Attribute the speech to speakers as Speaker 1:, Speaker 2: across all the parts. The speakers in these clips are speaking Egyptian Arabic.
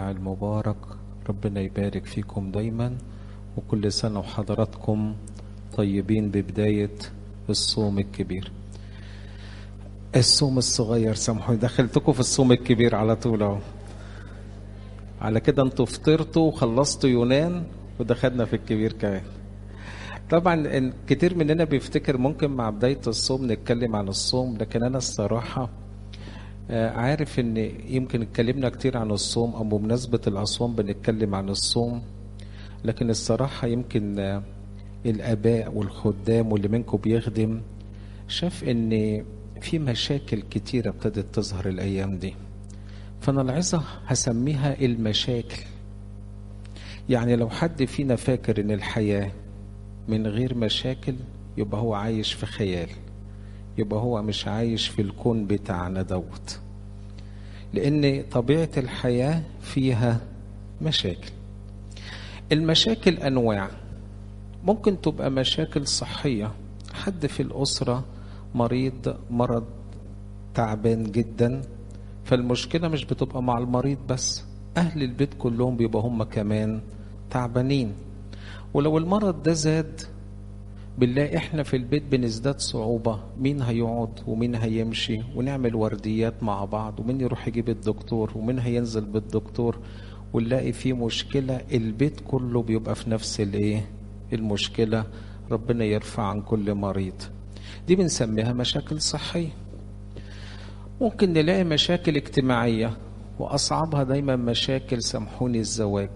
Speaker 1: الاجتماع المبارك ربنا يبارك فيكم دايما وكل سنة وحضراتكم طيبين ببداية الصوم الكبير الصوم الصغير سامحوني دخلتكم في الصوم الكبير على طول اهو على كده انتوا فطرتوا وخلصتوا يونان ودخلنا في الكبير كمان طبعا كتير مننا بيفتكر ممكن مع بداية الصوم نتكلم عن الصوم لكن أنا الصراحة عارف ان يمكن اتكلمنا كتير عن الصوم او بمناسبة الاصوام بنتكلم عن الصوم لكن الصراحة يمكن الاباء والخدام واللي منكم بيخدم شاف ان في مشاكل كتيرة ابتدت تظهر الايام دي فانا العظة هسميها المشاكل يعني لو حد فينا فاكر ان الحياة من غير مشاكل يبقى هو عايش في خيال يبقى هو مش عايش في الكون بتاعنا دوت لان طبيعه الحياه فيها مشاكل المشاكل انواع ممكن تبقى مشاكل صحيه حد في الاسره مريض مرض تعبان جدا فالمشكله مش بتبقى مع المريض بس اهل البيت كلهم بيبقى هم كمان تعبانين ولو المرض ده زاد بنلاقي احنا في البيت بنزداد صعوبة مين هيقعد ومين هيمشي ونعمل ورديات مع بعض ومين يروح يجيب الدكتور ومين هينزل بالدكتور ونلاقي في مشكلة البيت كله بيبقى في نفس الايه المشكلة ربنا يرفع عن كل مريض دي بنسميها مشاكل صحية ممكن نلاقي مشاكل اجتماعية وأصعبها دايما مشاكل سامحوني الزواج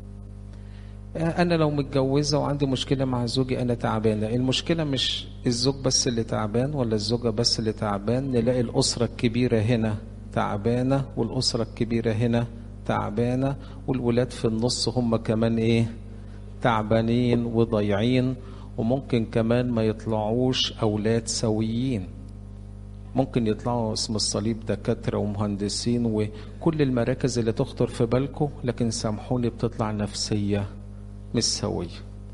Speaker 1: انا لو متجوزه وعندي مشكله مع زوجي انا تعبانه المشكله مش الزوج بس اللي تعبان ولا الزوجه بس اللي تعبان نلاقي الاسره الكبيره هنا تعبانه والاسره الكبيره هنا تعبانه والولاد في النص هم كمان ايه تعبانين وضايعين وممكن كمان ما يطلعوش اولاد سويين ممكن يطلعوا اسم الصليب دكاتره ومهندسين وكل المراكز اللي تخطر في بالكم لكن سامحوني بتطلع نفسيه مش سوية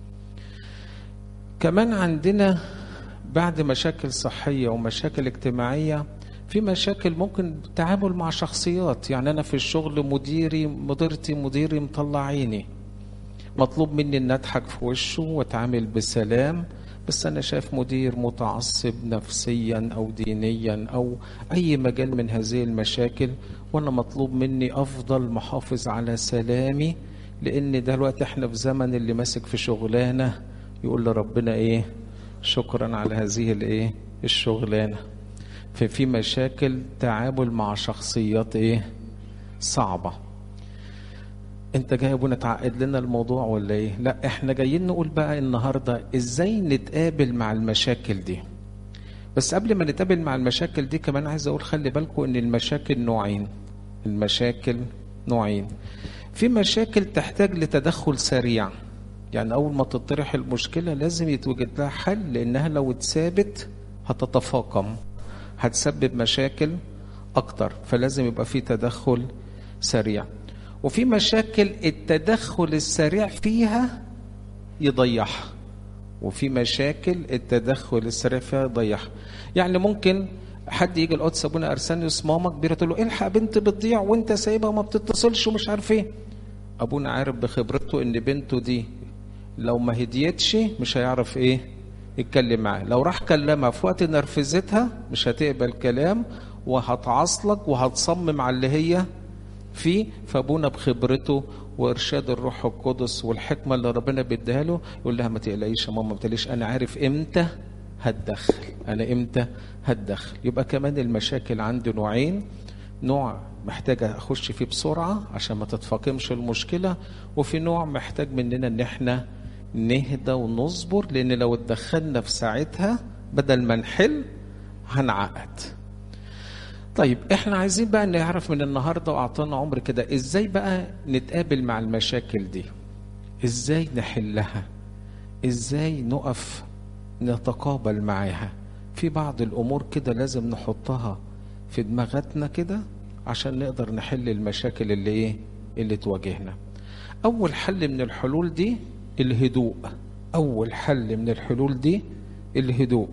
Speaker 1: كمان عندنا بعد مشاكل صحية ومشاكل اجتماعية في مشاكل ممكن تعامل مع شخصيات يعني أنا في الشغل مديري مديرتي مديري مطلع عيني مطلوب مني أن أضحك في وشه وأتعامل بسلام بس أنا شايف مدير متعصب نفسيا أو دينيا أو أي مجال من هذه المشاكل وأنا مطلوب مني أفضل محافظ على سلامي لان دلوقتي احنا في زمن اللي ماسك في شغلانه يقول لربنا ايه شكرا على هذه الايه الشغلانه ففي مشاكل تعامل مع شخصيات ايه صعبه انت جاي ابونا تعقد لنا الموضوع ولا ايه لا احنا جايين نقول بقى النهارده ازاي نتقابل مع المشاكل دي بس قبل ما نتقابل مع المشاكل دي كمان عايز اقول خلي بالكم ان المشاكل نوعين المشاكل نوعين في مشاكل تحتاج لتدخل سريع يعني أول ما تطرح المشكلة لازم يتوجد لها حل لأنها لو اتثابت هتتفاقم هتسبب مشاكل أكتر فلازم يبقى في تدخل سريع وفي مشاكل التدخل السريع فيها يضيعها وفي مشاكل التدخل السريع فيها يضيعها يعني ممكن حد يجي القدس ابونا ارسانيوس ماما كبيره تقول له الحق بنت بتضيع وانت سايبها وما بتتصلش ومش عارف ايه ابونا عارف بخبرته ان بنته دي لو ما هديتش مش هيعرف ايه يتكلم معاه لو راح كلمها في وقت نرفزتها مش هتقبل كلام وهتعصلك وهتصمم على اللي هي فيه فابونا بخبرته وارشاد الروح القدس والحكمه اللي ربنا بيديها له يقول لها ما تقلقيش يا ماما ما تقلقيش انا عارف امتى هتدخل انا امتى هتدخل يبقى كمان المشاكل عندي نوعين نوع محتاج اخش فيه بسرعه عشان ما تتفاقمش المشكله وفي نوع محتاج مننا ان احنا نهدى ونصبر لان لو اتدخلنا في ساعتها بدل ما نحل هنعقد طيب احنا عايزين بقى نعرف من النهارده واعطانا عمر كده ازاي بقى نتقابل مع المشاكل دي ازاي نحلها ازاي نقف نتقابل معاها في بعض الامور كده لازم نحطها في دماغاتنا كده عشان نقدر نحل المشاكل اللي ايه اللي تواجهنا اول حل من الحلول دي الهدوء اول حل من الحلول دي الهدوء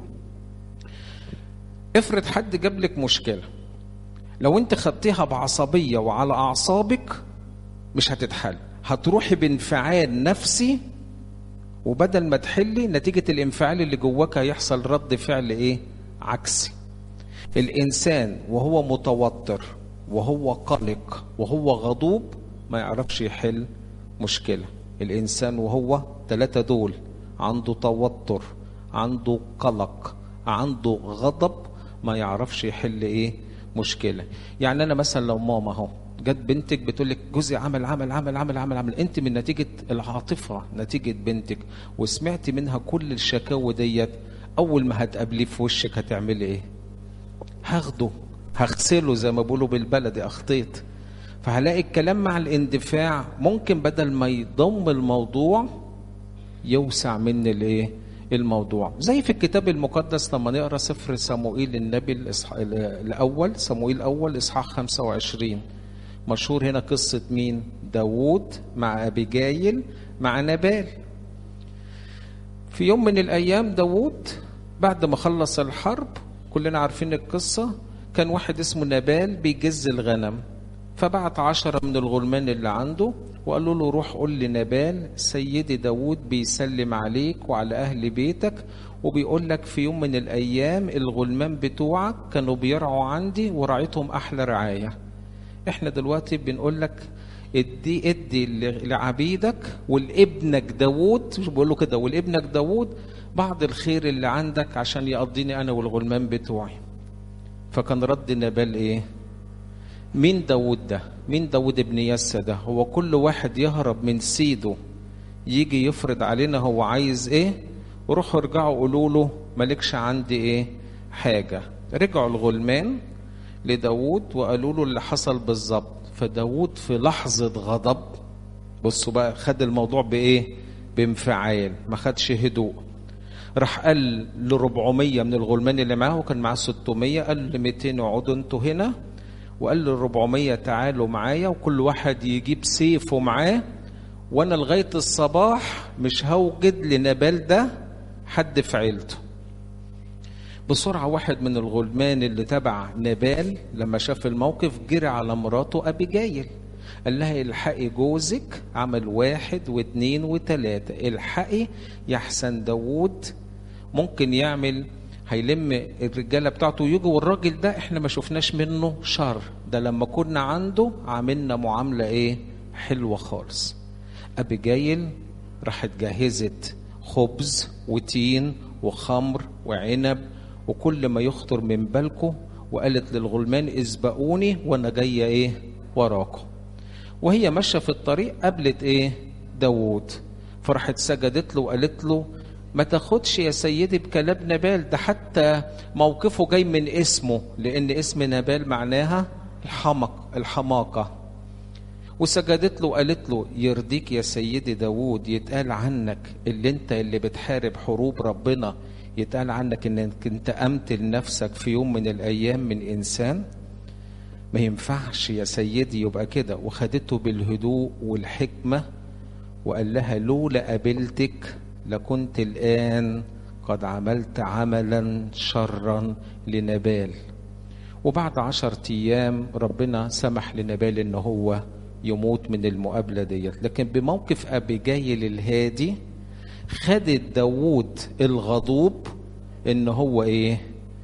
Speaker 1: افرض حد جاب لك مشكله لو انت خدتيها بعصبيه وعلى اعصابك مش هتتحل هتروحي بانفعال نفسي وبدل ما تحلي نتيجة الانفعال اللي جواك هيحصل رد فعل ايه عكسي الانسان وهو متوتر وهو قلق وهو غضوب ما يعرفش يحل مشكلة الانسان وهو ثلاثة دول عنده توتر عنده قلق عنده غضب ما يعرفش يحل ايه مشكلة يعني انا مثلا لو ماما اهو جت بنتك بتقول لك جوزي عمل عمل عمل عمل عمل عمل انت من نتيجه العاطفه نتيجه بنتك وسمعتي منها كل الشكاوى ديت اول ما هتقابليه في وشك هتعملي ايه؟ هاخده هغسله زي ما بيقولوا بالبلدي اخطيت فهلاقي الكلام مع الاندفاع ممكن بدل ما يضم الموضوع يوسع مني الايه؟ الموضوع زي في الكتاب المقدس لما نقرا سفر صموئيل النبي الإصح... الاول صموئيل الاول اصحاح 25 مشهور هنا قصة مين؟ داوود مع أبيجايل مع نبال في يوم من الأيام داوود بعد ما خلص الحرب كلنا عارفين القصة كان واحد اسمه نبال بيجز الغنم فبعت عشرة من الغلمان اللي عنده وقالوا له روح قول لنبال سيدي داوود بيسلم عليك وعلى أهل بيتك وبيقول لك في يوم من الأيام الغلمان بتوعك كانوا بيرعوا عندي ورعيتهم أحلى رعاية احنا دلوقتي بنقول لك ادي ادي لعبيدك ولابنك داوود مش بقول له كده ولابنك داوود بعض الخير اللي عندك عشان يقضيني انا والغلمان بتوعي فكان رد نبال ايه مين داوود ده مين داوود ابن يسى ده هو كل واحد يهرب من سيده يجي يفرض علينا هو عايز ايه وروحوا ارجعوا قولوا له مالكش عندي ايه حاجه رجعوا الغلمان لداود وقالوا له اللي حصل بالظبط فداود في لحظة غضب بصوا بقى خد الموضوع بإيه بانفعال ما خدش هدوء راح قال ل 400 من الغلمان اللي معاه وكان معاه 600 قال ل 200 اقعدوا انتوا هنا وقال لل 400 تعالوا معايا وكل واحد يجيب سيفه معاه وانا لغايه الصباح مش هوجد لنبال ده حد في عيلته بسرعة واحد من الغلمان اللي تبع نبال لما شاف الموقف جري على مراته أبيجايل قال لها الحقي جوزك عمل واحد واثنين وثلاثة الحقي يحسن داوود ممكن يعمل هيلم الرجالة بتاعته ويجوا والراجل ده احنا ما شفناش منه شر ده لما كنا عنده عاملنا معاملة ايه حلوة خالص أبيجايل راحت جهزت خبز وتين وخمر وعنب وكل ما يخطر من بالكم وقالت للغلمان اسبقوني وانا جايه ايه وراكم وهي ماشيه في الطريق قابلت ايه داوود فراحت سجدت له وقالت له ما تاخدش يا سيدي بكلام نبال ده حتى موقفه جاي من اسمه لان اسم نبال معناها الحمق الحماقه وسجدت له وقالت له يرضيك يا سيدي داوود يتقال عنك اللي انت اللي بتحارب حروب ربنا يتقال عنك انك انت امتل نفسك في يوم من الايام من انسان ما ينفعش يا سيدي يبقى كده وخدته بالهدوء والحكمة وقال لها لولا قابلتك لكنت الآن قد عملت عملا شرا لنبال وبعد عشر أيام ربنا سمح لنبال إن هو يموت من المقابلة ديت لكن بموقف أبيجايل الهادي خدت داوود الغضوب ان هو ايه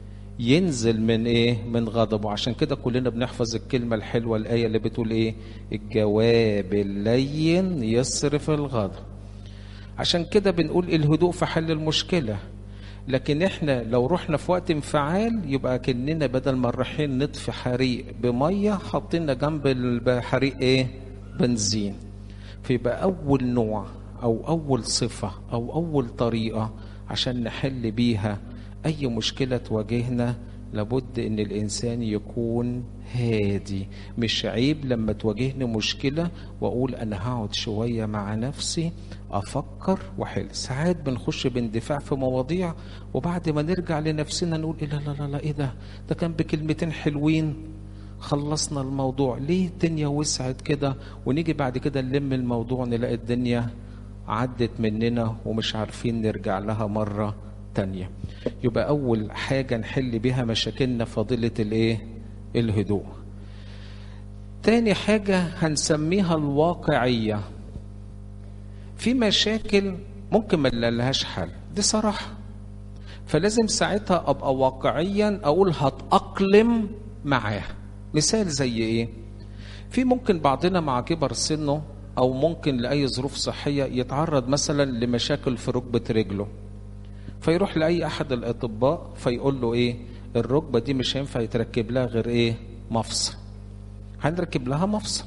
Speaker 1: ينزل من ايه من غضبه عشان كده كلنا بنحفظ الكلمة الحلوة الآية اللي بتقول ايه الجواب اللين يصرف الغضب عشان كده بنقول الهدوء في حل المشكلة لكن احنا لو رحنا في وقت انفعال يبقى كأننا بدل ما رايحين نطفي حريق بمية حاطين جنب الحريق ايه بنزين فيبقى أول نوع أو أول صفة أو أول طريقة عشان نحل بيها أي مشكلة تواجهنا لابد إن الإنسان يكون هادي مش عيب لما تواجهني مشكلة وأقول أنا هقعد شوية مع نفسي أفكر وحل ساعات بنخش باندفاع في مواضيع وبعد ما نرجع لنفسنا نقول إيه لا لا لا, لا إيه ده ده كان بكلمتين حلوين خلصنا الموضوع ليه الدنيا وسعت كده ونيجي بعد كده نلم الموضوع نلاقي الدنيا عدت مننا ومش عارفين نرجع لها مرة تانية يبقى أول حاجة نحل بها مشاكلنا فضيلة الإيه؟ الهدوء تاني حاجة هنسميها الواقعية في مشاكل ممكن ما لهاش حل دي صراحة فلازم ساعتها أبقى واقعيا أقول هتأقلم معاه مثال زي إيه في ممكن بعضنا مع كبر سنه أو ممكن لأي ظروف صحية يتعرض مثلا لمشاكل في ركبة رجله فيروح لأي أحد الأطباء فيقول له إيه الركبة دي مش هينفع يتركب لها غير إيه مفصل هنركب لها مفصل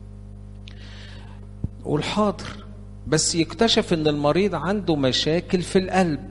Speaker 1: والحاضر بس يكتشف ان المريض عنده مشاكل في القلب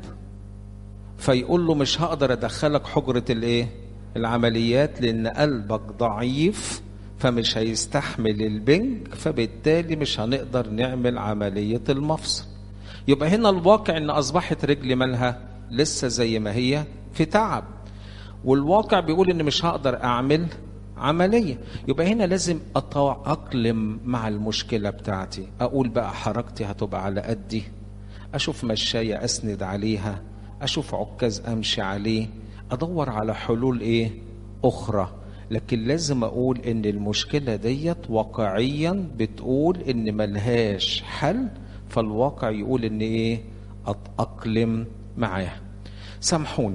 Speaker 1: فيقول له مش هقدر ادخلك حجرة الايه العمليات لان قلبك ضعيف فمش هيستحمل البنج فبالتالي مش هنقدر نعمل عملية المفصل يبقى هنا الواقع ان اصبحت رجلي مالها لسه زي ما هي في تعب والواقع بيقول ان مش هقدر اعمل عملية يبقى هنا لازم أتأقلم مع المشكلة بتاعتي أقول بقى حركتي هتبقى على قدي أشوف مشاية أسند عليها أشوف عكاز أمشي عليه أدور على حلول إيه أخرى لكن لازم أقول إن المشكلة ديت واقعيا بتقول إن ملهاش حل فالواقع يقول إن إيه أتأقلم معاها سامحوني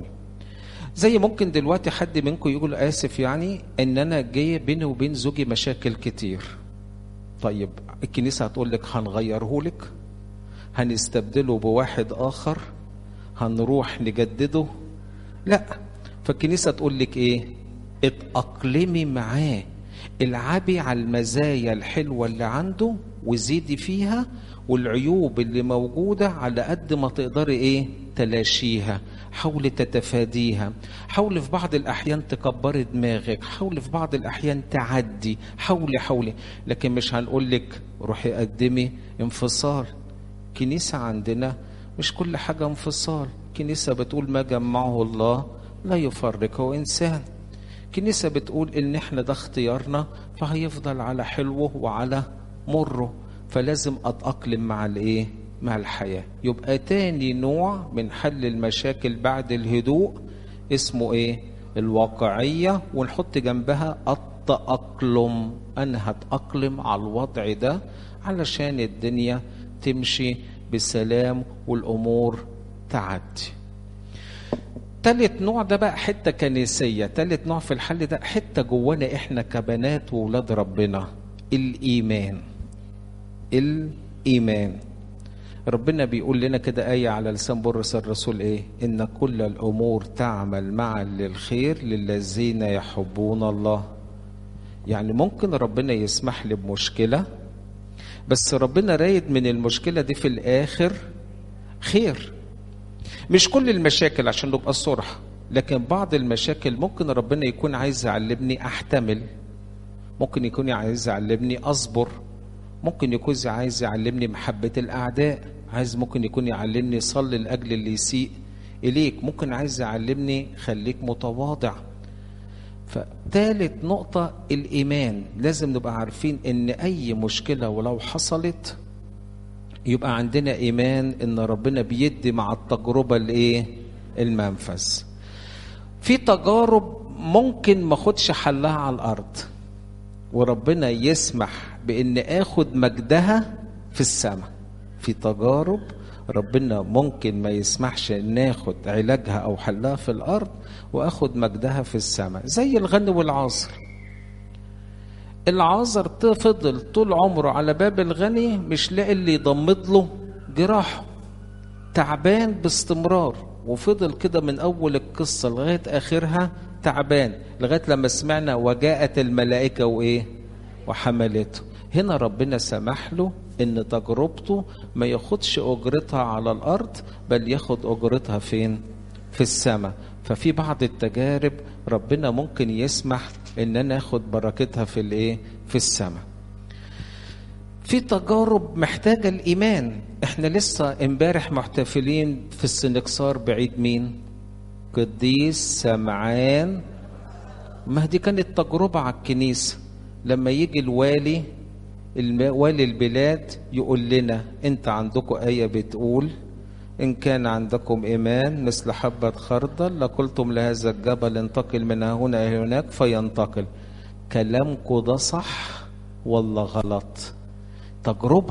Speaker 1: زي ممكن دلوقتي حد منكم يقول اسف يعني ان انا جاي بيني وبين زوجي مشاكل كتير طيب الكنيسه هتقول لك هنغيره لك هنستبدله بواحد اخر هنروح نجدده لا فالكنيسه تقول لك ايه اتاقلمي معاه العبي على المزايا الحلوه اللي عنده وزيدي فيها والعيوب اللي موجوده على قد ما تقدري ايه تلاشيها حاولي تتفاديها حاولي في بعض الأحيان تكبري دماغك حاولي في بعض الأحيان تعدي حاولي حولي لكن مش هنقول لك روحي قدمي انفصال كنيسة عندنا مش كل حاجة انفصال كنيسة بتقول ما جمعه الله لا يفرقه إنسان كنيسة بتقول إن إحنا ده اختيارنا فهيفضل على حلوه وعلى مره فلازم أتأقلم مع الإيه مع الحياة يبقى تاني نوع من حل المشاكل بعد الهدوء اسمه ايه الواقعية ونحط جنبها التأقلم أنا هتأقلم على الوضع ده علشان الدنيا تمشي بسلام والأمور تعدي تالت نوع ده بقى حتة كنسية تالت نوع في الحل ده حتة جوانا احنا كبنات وولاد ربنا الإيمان الإيمان ربنا بيقول لنا كده آية على لسان بولس الرسول إيه؟ إن كل الأمور تعمل معا للخير للذين يحبون الله. يعني ممكن ربنا يسمح لي بمشكلة بس ربنا رايد من المشكلة دي في الآخر خير. مش كل المشاكل عشان نبقى صرح لكن بعض المشاكل ممكن ربنا يكون عايز يعلمني أحتمل. ممكن يكون عايز يعلمني أصبر. ممكن يكون عايز يعلمني محبة الأعداء عايز ممكن يكون يعلمني صلي لأجل اللي يسيء إليك ممكن عايز يعلمني خليك متواضع فتالت نقطة الإيمان لازم نبقى عارفين إن أي مشكلة ولو حصلت يبقى عندنا إيمان إن ربنا بيدي مع التجربة الإيه المنفذ في تجارب ممكن ما خدش حلها على الأرض وربنا يسمح بان اخد مجدها في السماء في تجارب ربنا ممكن ما يسمحش ان ناخد علاجها او حلها في الارض واخد مجدها في السماء زي الغني والعاصر العازر فضل طول عمره على باب الغني مش لاقي اللي يضمد له جراحه تعبان باستمرار وفضل كده من اول القصه لغايه اخرها تعبان لغايه لما سمعنا وجاءت الملائكه وايه وحملته هنا ربنا سمح له ان تجربته ما ياخدش اجرتها على الارض بل ياخد اجرتها فين في السماء ففي بعض التجارب ربنا ممكن يسمح ان انا اخد بركتها في الايه في السماء في تجارب محتاجة الإيمان احنا لسه امبارح محتفلين في السنكسار بعيد مين قديس سمعان ما دي كانت تجربة على الكنيسة لما يجي الوالي والي البلاد يقول لنا انت عندكم آية بتقول إن كان عندكم إيمان مثل حبة خردل لقلتم لهذا الجبل انتقل من هنا إلى هناك فينتقل كلامكم ده صح ولا غلط تجربة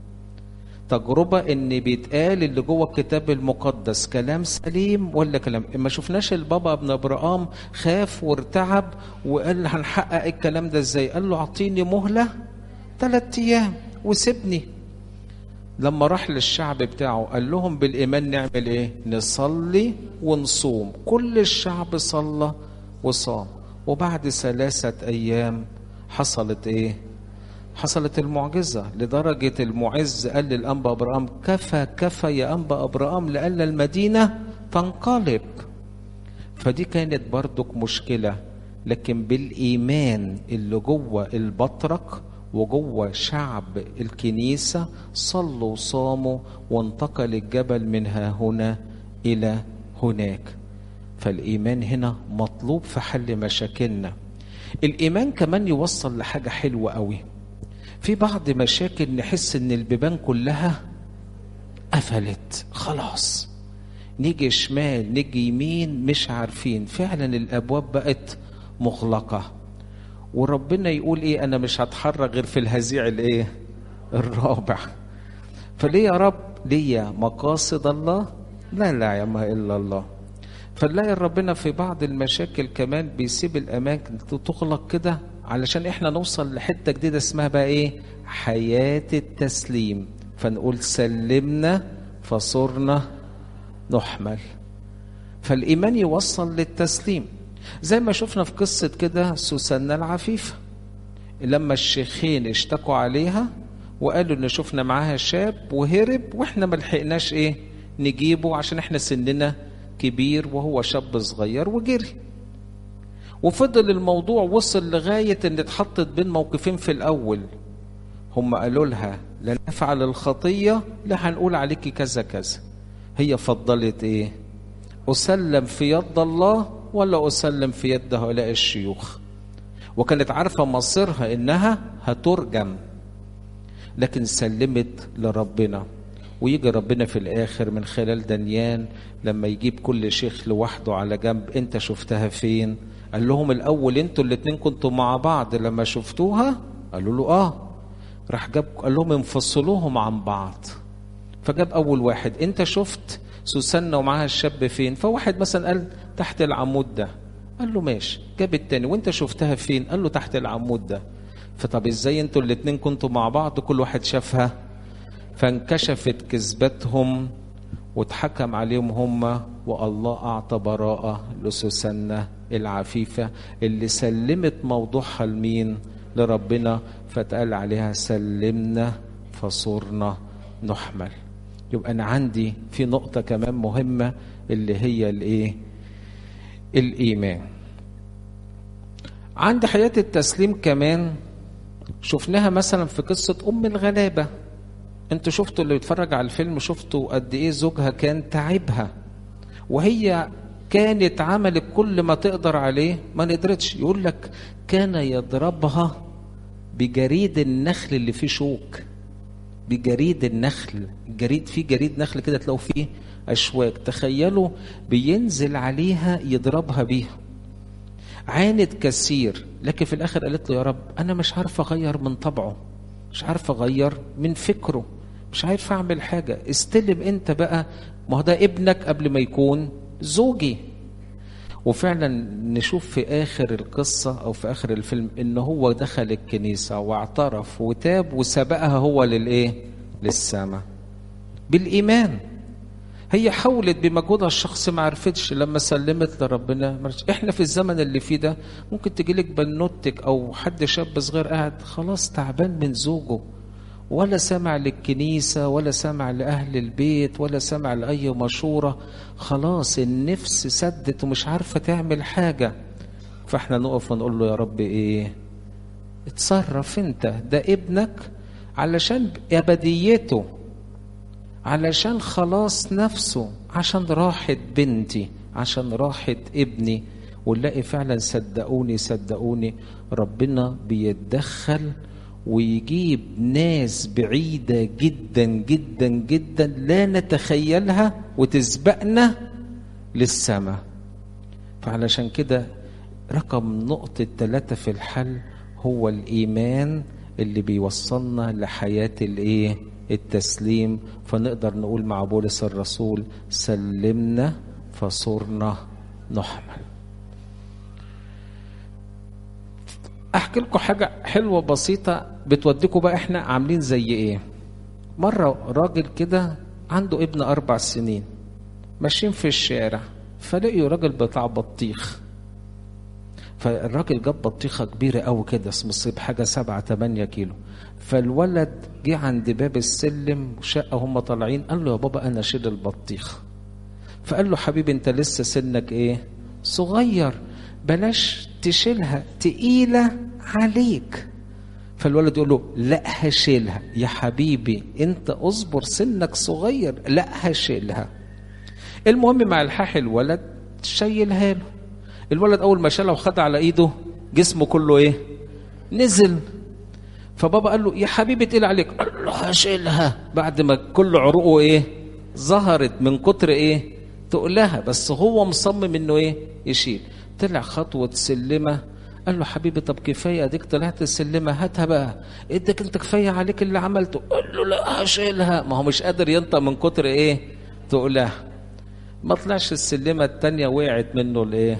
Speaker 1: تجربة ان بيتقال اللي جوه الكتاب المقدس كلام سليم ولا كلام ما شفناش البابا ابن ابراهام خاف وارتعب وقال هنحقق الكلام ده ازاي قال له اعطيني مهلة ثلاث ايام وسيبني لما راح للشعب بتاعه قال لهم بالايمان نعمل ايه نصلي ونصوم كل الشعب صلى وصام وبعد ثلاثة ايام حصلت ايه حصلت المعجزة لدرجة المعز قال للأنبا أبرام كفى كفى يا أنبا أبرام لأن المدينة تنقلب فدي كانت برضك مشكلة لكن بالإيمان اللي جوه البطرك وجوه شعب الكنيسة صلوا وصاموا وانتقل الجبل من ها هنا إلى هناك فالإيمان هنا مطلوب في حل مشاكلنا الإيمان كمان يوصل لحاجة حلوة قوي في بعض مشاكل نحس ان البيبان كلها قفلت خلاص نيجي شمال نيجي يمين مش عارفين فعلا الابواب بقت مغلقه وربنا يقول ايه انا مش هتحرك غير في الهزيع الايه الرابع فليه يا رب ليا مقاصد الله لا لا يعلمها الا الله فنلاقي ربنا في بعض المشاكل كمان بيسيب الاماكن تغلق كده علشان احنا نوصل لحته جديده اسمها بقى ايه حياه التسليم فنقول سلمنا فصرنا نحمل فالايمان يوصل للتسليم زي ما شفنا في قصه كده سوسنة العفيفه لما الشيخين اشتكوا عليها وقالوا ان شفنا معاها شاب وهرب واحنا ما لحقناش ايه نجيبه عشان احنا سننا كبير وهو شاب صغير وجري وفضل الموضوع وصل لغاية ان اتحطت بين موقفين في الاول هم قالوا لها لا نفعل الخطية لا هنقول عليكي كذا كذا هي فضلت ايه اسلم في يد الله ولا اسلم في يد هؤلاء الشيوخ وكانت عارفة مصيرها انها هترجم لكن سلمت لربنا ويجي ربنا في الاخر من خلال دانيان لما يجيب كل شيخ لوحده على جنب انت شفتها فين قال لهم الاول انتوا الاتنين كنتوا مع بعض لما شفتوها قالوا له اه راح جاب قال لهم انفصلوهم عن بعض فجاب اول واحد انت شفت سوسنة ومعاها الشاب فين فواحد مثلا قال تحت العمود ده قال له ماشي جاب التاني وانت شفتها فين قال له تحت العمود ده فطب ازاي انتوا الاتنين كنتوا مع بعض كل واحد شافها فانكشفت كذبتهم واتحكم عليهم هم والله اعطى براءة لسوسنة العفيفة اللي سلمت موضوعها لمين لربنا فتقال عليها سلمنا فصرنا نحمل يبقى انا عندي في نقطة كمان مهمة اللي هي الايه الايمان عند حياة التسليم كمان شفناها مثلا في قصة ام الغلابة انتوا شفتوا اللي بيتفرج على الفيلم شفتوا قد ايه زوجها كان تعبها وهي كانت عملت كل ما تقدر عليه ما قدرتش يقول لك كان يضربها بجريد النخل اللي فيه شوك بجريد النخل جريد في جريد نخل كده تلاقوا فيه اشواك تخيلوا بينزل عليها يضربها بيها عانت كثير لكن في الاخر قالت له يا رب انا مش عارفه اغير من طبعه مش عارفه اغير من فكره مش عارف اعمل حاجه استلم انت بقى ما هو ده ابنك قبل ما يكون زوجي وفعلا نشوف في اخر القصه او في اخر الفيلم ان هو دخل الكنيسه واعترف وتاب وسبقها هو للايه للسماء بالايمان هي حاولت بمجهودها الشخصي ما عرفتش لما سلمت لربنا مرش. احنا في الزمن اللي فيه ده ممكن تجيلك بنوتك او حد شاب صغير قاعد خلاص تعبان من زوجه ولا سمع للكنيسة ولا سمع لأهل البيت ولا سمع لأي مشورة خلاص النفس سدت ومش عارفة تعمل حاجة فاحنا نقف ونقول له يا رب ايه اتصرف انت ده ابنك علشان أبديته علشان خلاص نفسه عشان راحت بنتي عشان راحت ابني ونلاقي فعلا صدقوني صدقوني ربنا بيتدخل ويجيب ناس بعيدة جدا جدا جدا لا نتخيلها وتسبقنا للسماء فعلشان كده رقم نقطة ثلاثة في الحل هو الإيمان اللي بيوصلنا لحياة الايه التسليم فنقدر نقول مع بولس الرسول سلمنا فصرنا نحمل احكي لكم حاجة حلوة بسيطة بتوديكم بقى احنا عاملين زي ايه مرة راجل كده عنده ابن اربع سنين ماشيين في الشارع فلقيوا راجل بتاع بطيخ فالراجل جاب بطيخه كبيره قوي كده اسمه حاجه سبعة تمانية كيلو فالولد جه عند باب السلم شقه هم طالعين قال له يا بابا انا شيل البطيخ فقال له حبيبي انت لسه سنك ايه صغير بلاش تشيلها تقيله عليك فالولد يقول له لا هشيلها يا حبيبي انت اصبر سنك صغير لا هشيلها المهم مع الحاح الولد شيلها له الولد اول ما شالها وخدها على ايده جسمه كله ايه نزل فبابا قال له يا حبيبي تقيل عليك قال له هشيلها بعد ما كل عروقه ايه ظهرت من كتر ايه تقلها بس هو مصمم انه ايه يشيل طلع خطوة سلمة قال له حبيبي طب كفاية اديك طلعت السلمة هاتها بقى اديك انت كفاية عليك اللي عملته قال له لا هشيلها ما هو مش قادر ينطق من كتر ايه تقلها ما طلعش السلمة التانية وقعت منه الايه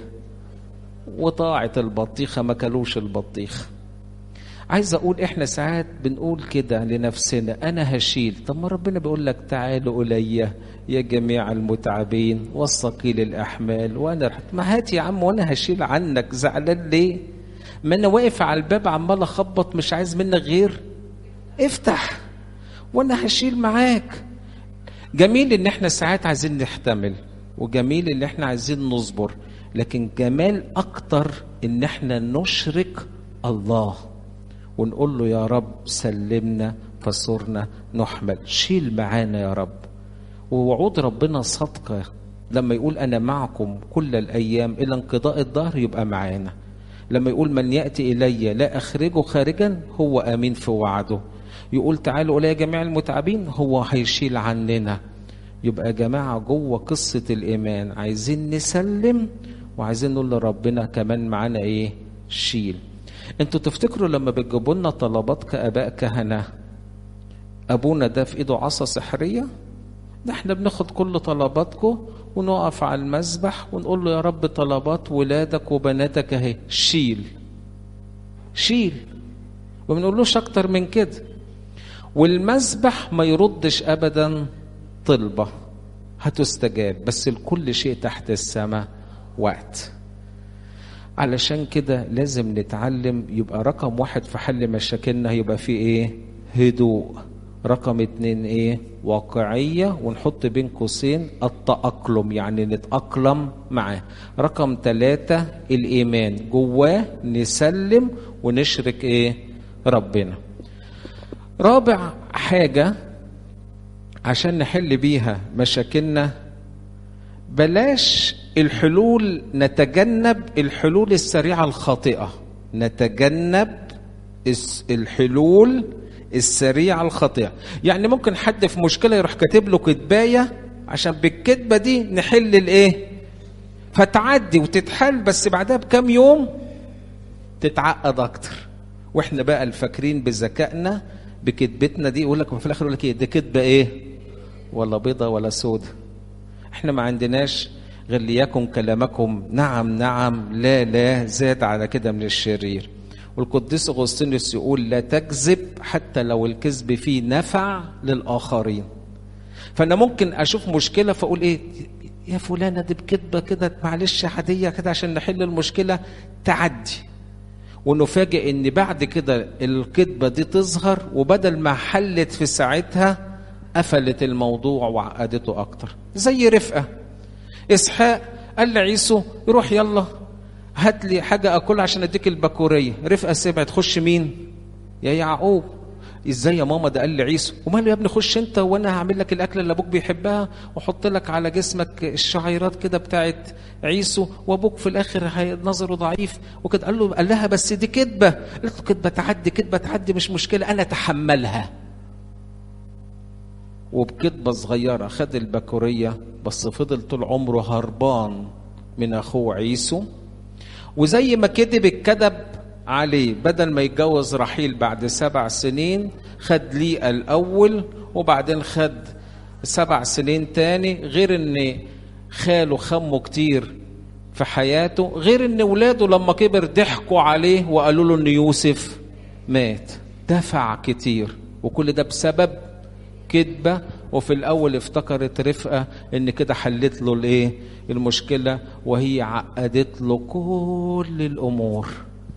Speaker 1: وطاعت البطيخة ما كلوش البطيخ عايز اقول احنا ساعات بنقول كده لنفسنا انا هشيل طب ما ربنا بيقول لك تعالوا الي يا جميع المتعبين والثقيل الاحمال وانا رحت ما هات يا عم وانا هشيل عنك زعلان ليه ما انا واقف على الباب عمال اخبط مش عايز منك غير افتح وانا هشيل معاك جميل ان احنا ساعات عايزين نحتمل وجميل ان احنا عايزين نصبر لكن جمال اكتر ان احنا نشرك الله ونقول له يا رب سلمنا فصرنا نحمل شيل معانا يا رب ووعود ربنا صادقه لما يقول انا معكم كل الايام الى انقضاء الدهر يبقى معانا لما يقول من ياتي الي لا اخرجه خارجا هو امين في وعده يقول تعالوا الي جميع المتعبين هو هيشيل عننا يبقى يا جماعه جوه قصه الايمان عايزين نسلم وعايزين نقول لربنا كمان معانا ايه شيل انتوا تفتكروا لما بتجيبوا لنا طلبات كاباء كهنه ابونا ده في ايده عصا سحريه ده احنا بناخد كل طلباتكم ونقف على المسبح ونقول له يا رب طلبات ولادك وبناتك اهي شيل شيل وما بنقولوش اكتر من كده والمسبح ما يردش ابدا طلبه هتستجاب بس لكل شيء تحت السماء وقت علشان كده لازم نتعلم يبقى رقم واحد في حل مشاكلنا يبقى في ايه هدوء رقم اتنين ايه واقعية ونحط بين قوسين التأقلم يعني نتأقلم معاه رقم ثلاثة الإيمان جواه نسلم ونشرك ايه ربنا رابع حاجة عشان نحل بيها مشاكلنا بلاش الحلول نتجنب الحلول السريعة الخاطئة نتجنب الحلول السريعة الخاطئة يعني ممكن حد في مشكلة يروح كاتب له كتباية عشان بالكتبة دي نحل الايه فتعدي وتتحل بس بعدها بكام يوم تتعقد اكتر واحنا بقى الفاكرين بذكائنا بكتبتنا دي يقول لك في الاخر يقول لك ايه دي كتبه ايه ولا بيضه ولا سودة احنا ما عندناش غير ليكن كلامكم نعم نعم لا لا زاد على كده من الشرير والقديس اغسطينوس يقول لا تكذب حتى لو الكذب فيه نفع للاخرين فانا ممكن اشوف مشكله فاقول ايه يا فلانه دي بكذبه كده معلش عاديه كده عشان نحل المشكله تعدي ونفاجئ ان بعد كده الكذبه دي تظهر وبدل ما حلت في ساعتها قفلت الموضوع وعقدته اكتر زي رفقه اسحاق قال لعيسو روح يلا هات لي حاجه اكلها عشان اديك البكوريه رفقه سمعت تخش مين يا يعقوب ازاي يا ماما ده قال لي عيسو وماله يا ابني خش انت وانا هعمل لك الاكله اللي ابوك بيحبها واحط لك على جسمك الشعيرات كده بتاعت عيسو وابوك في الاخر نظره ضعيف وكده قال له قال لها بس دي كذبه قالت له كذبه تعدي كذبه تعدي مش مشكله انا اتحملها وبكذبه صغيره خد البكوريه بس فضل طول عمره هربان من اخوه عيسو وزي ما كذب الكذب عليه بدل ما يتجوز رحيل بعد سبع سنين خد ليه الأول وبعدين خد سبع سنين تاني غير ان خاله خمه كتير في حياته غير ان ولاده لما كبر ضحكوا عليه وقالوا له ان يوسف مات دفع كتير وكل ده بسبب كذبة وفي الأول افتكرت رفقة إن كده حلت له الإيه؟ المشكلة وهي عقدت له كل الأمور.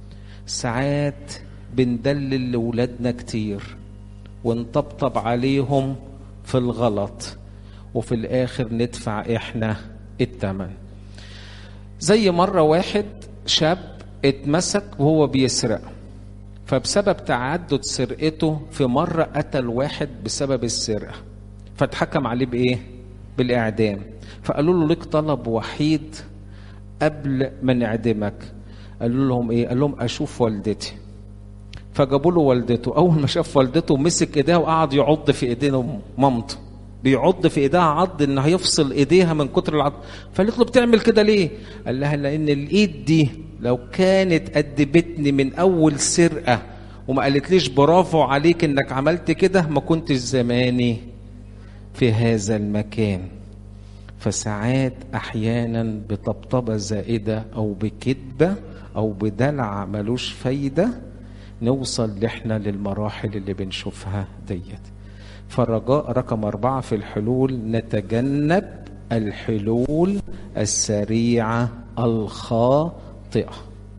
Speaker 1: ساعات بندلل لولادنا كتير ونطبطب عليهم في الغلط وفي الآخر ندفع إحنا الثمن. زي مرة واحد شاب اتمسك وهو بيسرق فبسبب تعدد سرقته في مرة قتل واحد بسبب السرقة فاتحكم عليه بإيه؟ بالإعدام فقالوا له لك طلب وحيد قبل ما نعدمك قالوا لهم إيه؟ قال لهم أشوف والدتي فجابوا له والدته أول ما شاف والدته مسك إيديها وقعد يعض في إيدين مامته بيعض في ايديها عض ان هيفصل ايديها من كتر العض فقالت له بتعمل كده ليه قال لها لان الايد دي لو كانت ادبتني من اول سرقه وما قالتليش برافو عليك انك عملت كده ما كنتش زماني في هذا المكان فساعات احيانا بطبطبه زائده او بكذبه او بدلع ملوش فايده نوصل احنا للمراحل اللي بنشوفها ديت فالرجاء رقم أربعة في الحلول نتجنب الحلول السريعة الخاطئة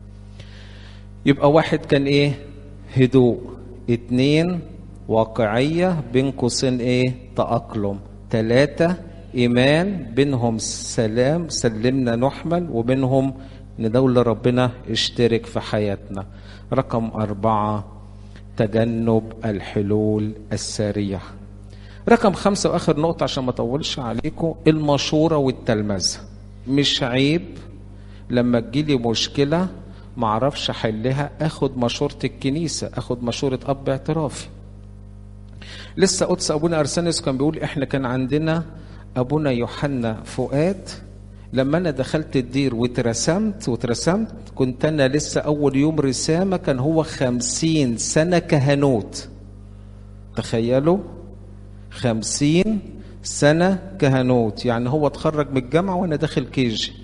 Speaker 1: يبقى واحد كان ايه هدوء اتنين واقعية بين قوسين ايه تأقلم تلاتة إيمان بينهم سلام سلمنا نحمل وبينهم ندول لربنا اشترك في حياتنا رقم أربعة تجنب الحلول السريعة رقم خمسة وآخر نقطة عشان ما أطولش عليكم المشورة والتلمذة مش عيب لما تجيلي مشكلة معرفش أحلها أخد مشورة الكنيسة أخد مشورة أب اعترافي لسه قدس أبونا أرسانيس كان بيقول إحنا كان عندنا أبونا يوحنا فؤاد لما أنا دخلت الدير واترسمت واترسمت كنت أنا لسه أول يوم رسامة كان هو خمسين سنة كهنوت تخيلوا خمسين سنة كهنوت يعني هو اتخرج من الجامعة وأنا داخل كيجي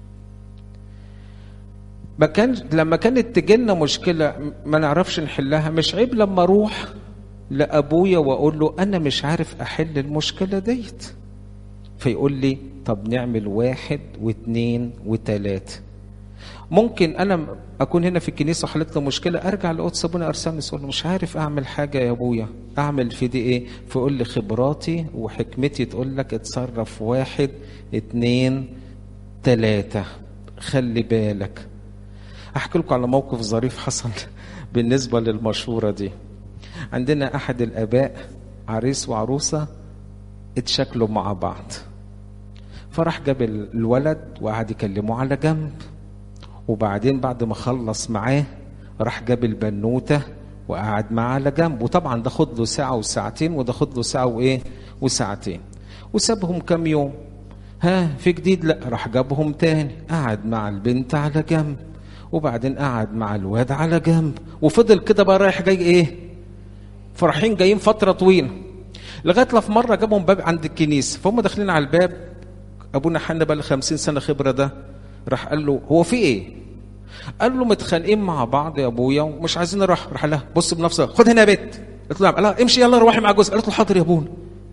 Speaker 1: ما كان لما كانت تجينا مشكلة ما نعرفش نحلها مش عيب لما أروح لأبويا وأقول له أنا مش عارف أحل المشكلة ديت فيقول لي طب نعمل واحد واثنين وثلاثة ممكن انا اكون هنا في الكنيسه وحلت له مشكله ارجع لقدس ابونا ارسانس اقول له مش عارف اعمل حاجه يا ابويا اعمل في دي ايه فيقول لي خبراتي وحكمتي تقول لك اتصرف واحد اتنين تلاتة خلي بالك احكي لكم على موقف ظريف حصل بالنسبه للمشوره دي عندنا احد الاباء عريس وعروسه اتشكلوا مع بعض فراح جاب الولد وقعد يكلمه على جنب وبعدين بعد ما خلص معاه راح جاب البنوته وقعد معاه على جنب وطبعا ده خد له ساعه وساعتين وده خد له ساعه وايه وساعتين وسابهم كام يوم ها في جديد لا راح جابهم تاني قعد مع البنت على جنب وبعدين قعد مع الواد على جنب وفضل كده بقى رايح جاي ايه فرحين جايين فتره طويله لغايه لا في مره جابهم باب عند الكنيسه فهم داخلين على الباب ابونا حنا بقى له 50 سنه خبره ده راح قال له هو في ايه؟ قال له متخانقين مع بعض يا ابويا ومش عايزين نروح راح لها بص بنفسها خد هنا يا بنت قالت له قال لها امشي يلا روحي مع جوزك قالت له حاضر يا ابونا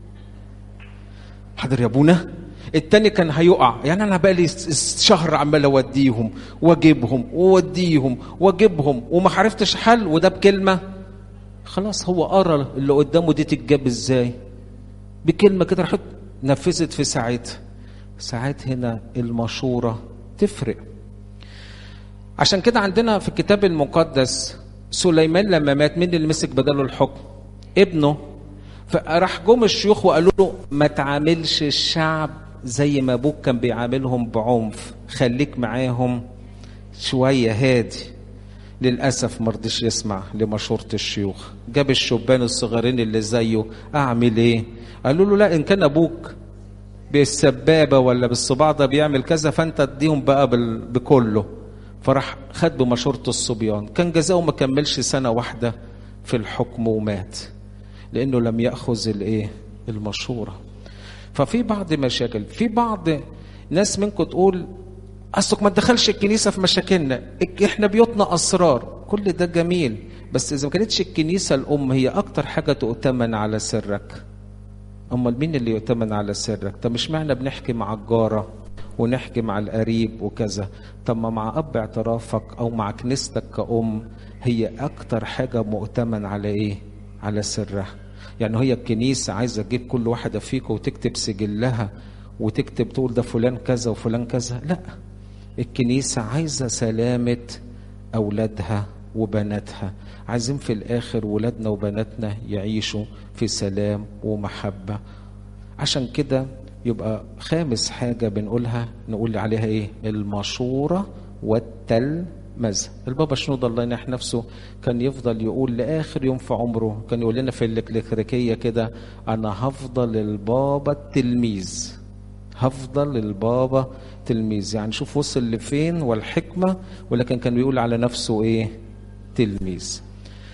Speaker 1: حاضر يا ابونا التاني كان هيقع يعني انا بقى لي شهر عمال اوديهم واجيبهم واوديهم واجيبهم وما عرفتش حل وده بكلمه خلاص هو قرا اللي قدامه دي تتجاب ازاي بكلمه كده راحت نفذت في ساعتها ساعات هنا المشوره تفرق عشان كده عندنا في الكتاب المقدس سليمان لما مات مين اللي مسك بداله الحكم ابنه فراح جم الشيوخ وقالوا له ما تعاملش الشعب زي ما ابوك كان بيعاملهم بعنف خليك معاهم شويه هادي للاسف ما رضيش يسمع لمشوره الشيوخ جاب الشبان الصغيرين اللي زيه اعمل ايه قالوا له لا ان كان ابوك بالسبابه ولا بالصباع ده بيعمل كذا فانت اديهم بقى بكله فراح خد بمشورة الصبيان كان جزاؤه ما كملش سنة واحدة في الحكم ومات لأنه لم يأخذ الإيه المشورة ففي بعض مشاكل في بعض ناس منكم تقول أصلك ما تدخلش الكنيسة في مشاكلنا إحنا بيوتنا أسرار كل ده جميل بس إذا ما كانتش الكنيسة الأم هي أكتر حاجة تؤتمن على سرك أمال مين اللي يؤتمن على سرك طب مش معنى بنحكي مع الجارة ونحكي مع القريب وكذا طب ما مع اب اعترافك او مع كنيستك كأم هي اكتر حاجة مؤتمن على ايه على سرها يعني هي الكنيسة عايزة تجيب كل واحدة فيكم وتكتب سجلها وتكتب تقول ده فلان كذا وفلان كذا لا الكنيسة عايزة سلامة أولادها وبناتها عايزين في الآخر ولادنا وبناتنا يعيشوا في سلام ومحبة عشان كده يبقى خامس حاجة بنقولها نقول عليها ايه المشورة والتلمذة البابا شنود الله ينح نفسه كان يفضل يقول لآخر يوم في عمره كان يقول لنا في الكليكريكية كده أنا هفضل البابا التلميذ هفضل البابا تلميذ يعني شوف وصل لفين والحكمة ولكن كان بيقول على نفسه ايه تلميذ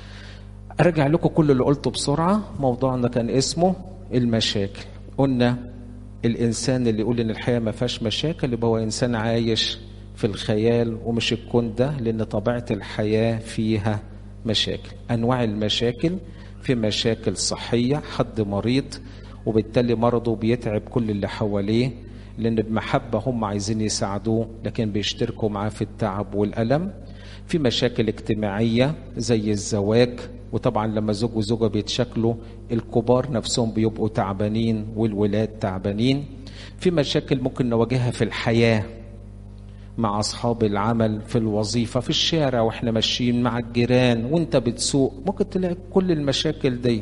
Speaker 1: ارجع لكم كل اللي قلته بسرعة موضوعنا كان اسمه المشاكل قلنا الانسان اللي يقول ان الحياه ما فيهاش مشاكل يبقى هو انسان عايش في الخيال ومش الكون ده لان طبيعه الحياه فيها مشاكل انواع المشاكل في مشاكل صحيه حد مريض وبالتالي مرضه بيتعب كل اللي حواليه لان بمحبه هم عايزين يساعدوه لكن بيشتركوا معاه في التعب والالم في مشاكل اجتماعيه زي الزواج وطبعا لما زوج وزوجة بيتشكلوا الكبار نفسهم بيبقوا تعبانين والولاد تعبانين في مشاكل ممكن نواجهها في الحياة مع أصحاب العمل في الوظيفة في الشارع وإحنا ماشيين مع الجيران وإنت بتسوق ممكن تلاقي كل المشاكل دي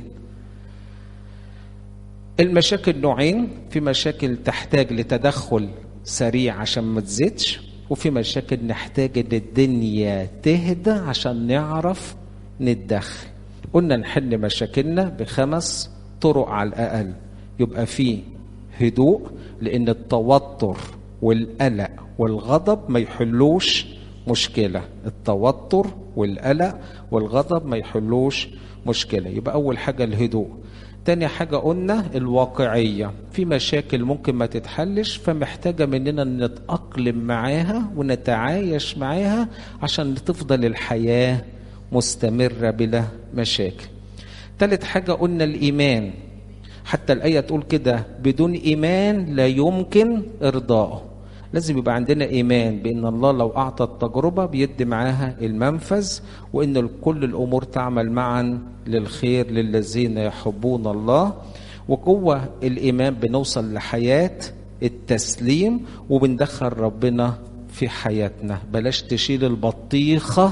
Speaker 1: المشاكل نوعين في مشاكل تحتاج لتدخل سريع عشان ما تزيدش وفي مشاكل نحتاج ان الدنيا تهدى عشان نعرف نتدخل قلنا نحل مشاكلنا بخمس طرق على الأقل يبقى في هدوء لأن التوتر والقلق والغضب ما يحلوش مشكلة التوتر والقلق والغضب ما يحلوش مشكلة يبقى أول حاجة الهدوء تاني حاجة قلنا الواقعية في مشاكل ممكن ما تتحلش فمحتاجة مننا نتأقلم معاها ونتعايش معاها عشان تفضل الحياة مستمرة بلا مشاكل ثالث حاجة قلنا الإيمان حتى الآية تقول كده بدون إيمان لا يمكن إرضائه لازم يبقى عندنا إيمان بأن الله لو أعطى التجربة بيدي معاها المنفذ وأن كل الأمور تعمل معا للخير للذين يحبون الله وجوه الإيمان بنوصل لحياة التسليم وبندخل ربنا في حياتنا بلاش تشيل البطيخة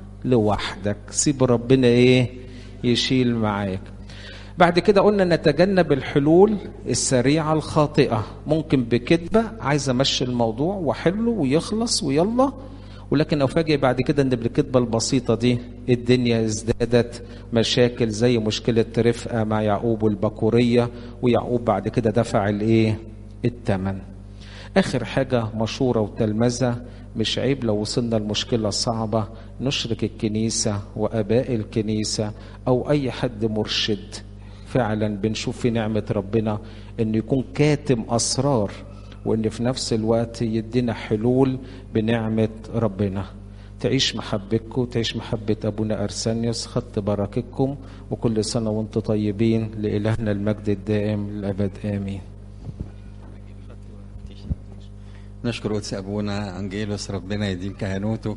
Speaker 1: لوحدك سيب ربنا ايه يشيل معاك بعد كده قلنا نتجنب الحلول السريعة الخاطئة ممكن بكذبة عايز امشي الموضوع واحله ويخلص ويلا ولكن افاجئ بعد كده ان بالكذبة البسيطة دي الدنيا ازدادت مشاكل زي مشكلة رفقة مع يعقوب والبكورية ويعقوب بعد كده دفع الايه الثمن اخر حاجة مشورة وتلمذة مش عيب لو وصلنا لمشكلة صعبة نشرك الكنيسة وآباء الكنيسة أو أي حد مرشد فعلا بنشوف في نعمة ربنا أن يكون كاتم أسرار وأن في نفس الوقت يدينا حلول بنعمة ربنا تعيش محبتكم تعيش محبة أبونا أرسانيوس خدت بركتكم وكل سنة وانتم طيبين لإلهنا المجد الدائم للأبد آمين
Speaker 2: نشكر قدس ابونا انجيلوس ربنا يديم كهنوته